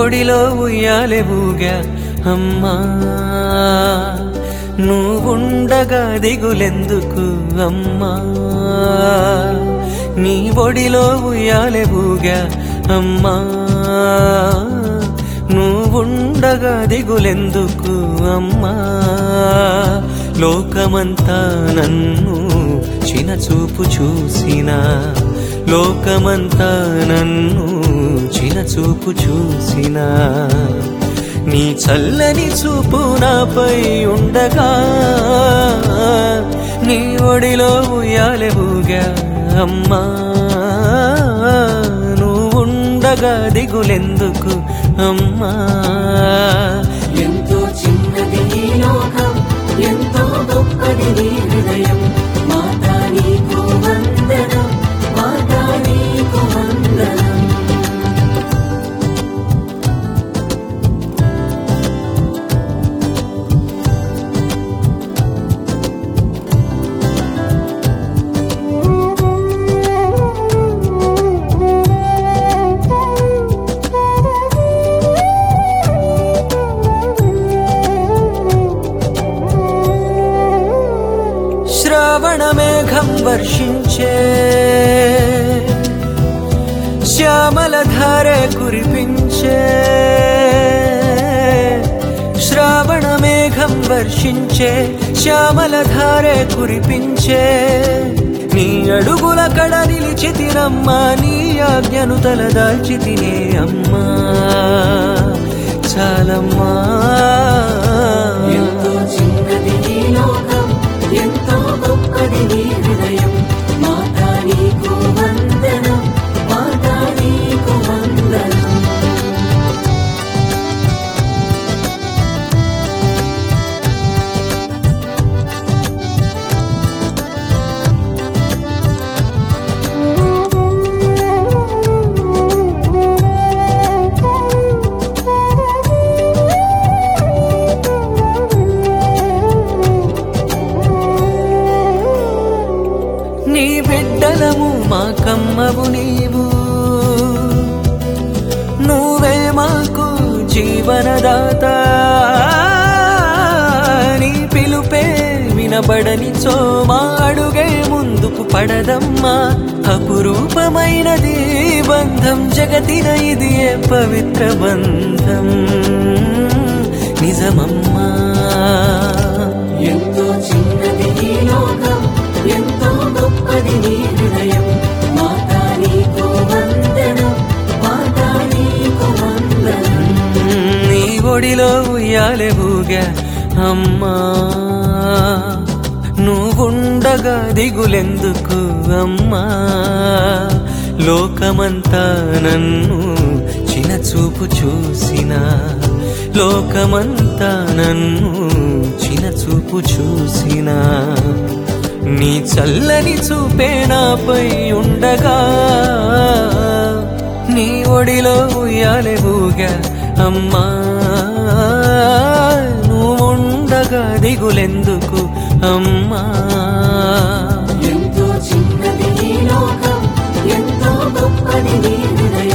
ఒడిలో ఉయ్యాలే ఊగా అమ్మా నువ్వుండగా దిగులెందుకు అమ్మా నీ ఒడిలో ఉయ్యాలే ఊగా అమ్మా నువ్వుండగా దిగులెందుకు అమ్మా లోకమంతా నన్ను చినచూపు చూసినా లోకమంతా నన్ను చినచూపు చూసినా నీ చల్లని చూపు నాపై ఉండగా నీ ఒడిలో ఉయ్యాలే ఊగా అమ్మా నువ్వుండగా దిగులెందుకు అమ్మా ఎంతో చిన్నది ఈ లోకం ఎంతో గొప్పది నీ హృదయం మాతా నీకు వందనం మాతా నీకు వందనం శ్రావణ మేఘం వర్షించే శ్యామల ధారే కురిపించే శ్రావణ మేఘం వర్షించే శ్యామల ధారే కురిపించే నీ అడుగుల కడ నిలిచితిరమ్మా నీ ఆజ్ఞను తలదాల్చితినే అమ్మా చాలమ్మా ఎంతో చిన్నది ఈ లోకం ఎంతో గొప్పది నీ హృదయం మాతా నీకు వందనం మాతా నీకు వందనం నీ బిడ్డలము మా కమ్మవు నీవు నువ్వే మాకు జీవనదాత నీ పిలుపే వినబడని మా అడుగే ముందుకు పడదమ్మా అపురూపమైనది ఈ బంధం జగతిన ఇది ఏ పవిత్ర బంధం నిజమమ్మా ఎంతో చిన్నది ఈ లోకం ఎంతో గొప్పది నీ హృదయం మాతా నీకు వందనం మాతా నీకు వందనం నీ ఒడిలో ఉయ్యాలే ఊగా అమ్మా నువ్వుండగా దిగులెందుకు అమ్మా లోకమంతా నన్ను చినచూపు చూసినా లోకమంతా నన్ను చినచూపు చూసినా నీ చల్లని చూపే నాపై ఉండగా నీ ఒడిలో ఉయ్యాలే ఊగా అమ్మా నువ్వుండగా దిగులెందుకు అమ్మా ఎంతో చిన్నది ఈ లోకం ఎంతో గొప్పది నీ హృదయం